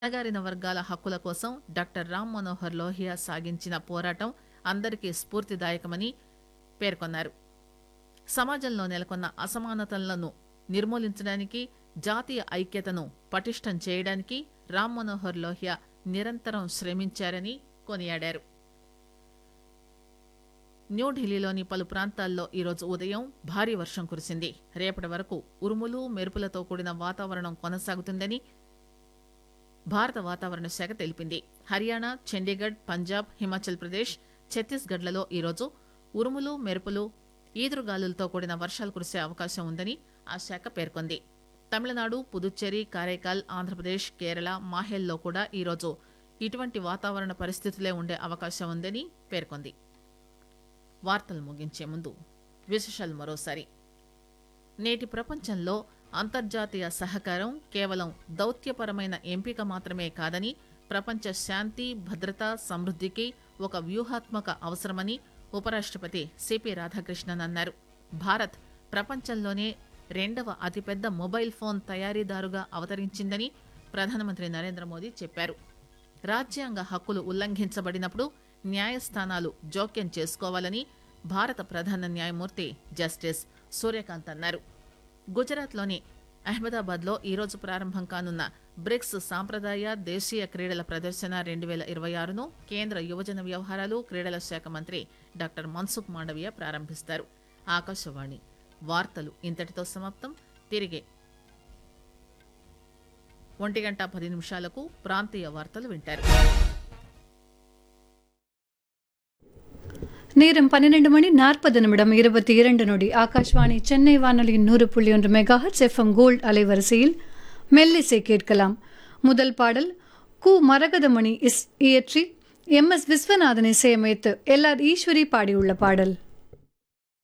అణగారిన వర్గాల హక్కుల కోసం డాక్టర్ రామ్ మనోహర్ లోహియా సాగించిన పోరాటం అందరికీ స్ఫూర్తిదాయకమని పేర్కొన్నారు సమాజంలో నెలకొన్న అసమానతలను నిర్మూలించడానికి జాతీయ ఐక్యతను పటిష్టం చేయడానికి రామ్ మనోహర్ లోహియా నిరంతరం శ్రమించారని కొనియాడారు న్యూఢిల్లీలోని పలు ప్రాంతాల్లో ఈరోజు ఉదయం భారీ వర్షం కురిసింది రేపటి వరకు ఉరుములు మెరుపులతో కూడిన వాతావరణం కొనసాగుతుందని భారత వాతావరణ శాఖ తెలిపింది హర్యానా చండీగఢ్ పంజాబ్ హిమాచల్ ప్రదేశ్ ఛత్తీస్గఢ్లలో ఈరోజు ఉరుములు మెరుపులు ఈదురుగాలులతో కూడిన వర్షాలు కురిసే అవకాశం ఉందని ఆ శాఖ పేర్కొంది తమిళనాడు పుదుచ్చేరి కారైకాల్ ఆంధ్రప్రదేశ్ కేరళ మాహేల్లో కూడా ఈరోజు ఇటువంటి వాతావరణ పరిస్థితులే ఉండే అవకాశం ఉందని పేర్కొంది వార్తలు ముగించే ముందు విశేషాలు మరోసారి నేటి ప్రపంచంలో అంతర్జాతీయ సహకారం కేవలం దౌత్యపరమైన ఎంపిక మాత్రమే కాదని ప్రపంచ శాంతి భద్రత సమృద్ధికి ఒక వ్యూహాత్మక అవసరమని ఉపరాష్ట్రపతి సిపి రాధాకృష్ణన్ అన్నారు భారత్ ప్రపంచంలోనే రెండవ అతిపెద్ద మొబైల్ ఫోన్ తయారీదారుగా అవతరించిందని ప్రధానమంత్రి నరేంద్ర మోదీ చెప్పారు రాజ్యాంగ హక్కులు ఉల్లంఘించబడినప్పుడు న్యాయస్థానాలు జోక్యం చేసుకోవాలని భారత ప్రధాన న్యాయమూర్తి జస్టిస్ సూర్యకాంత్ అన్నారు గుజరాత్లోని అహ్మదాబాద్లో ఈరోజు ప్రారంభం కానున్న బ్రిక్స్ సాంప్రదాయ దేశీయ క్రీడల ప్రదర్శన రెండు వేల ఇరవై ఆరును కేంద్ర యువజన వ్యవహారాలు క్రీడల శాఖ మంత్రి డాక్టర్ మన్సుఖ్ మాండవీయ ప్రారంభిస్తారు ఆకాశవాణి వార్తలు ఇంతటితో సమాప్తం తిరిగి ఒంటి గంట పది నిమిషాలకు ప్రాంతీయ వార్తలు వింటారు நேரம் பன்னிரண்டு மணி நாற்பது நிமிடம் இருபத்தி இரண்டு நொடி ஆகாஷ்வாணி சென்னை வானொலியின் நூறு புள்ளி ஒன்று மெகாஹர்ட்ஸ் எஃப்எம் கோல்ட் அலைவரிசையில் மெல்லிசை கேட்கலாம் முதல் பாடல் கு மரகதமணி இஸ் இயற்றி எம் எஸ் விஸ்வநாதன் இசையமைத்து எல் ஆர் ஈஸ்வரி பாடியுள்ள பாடல்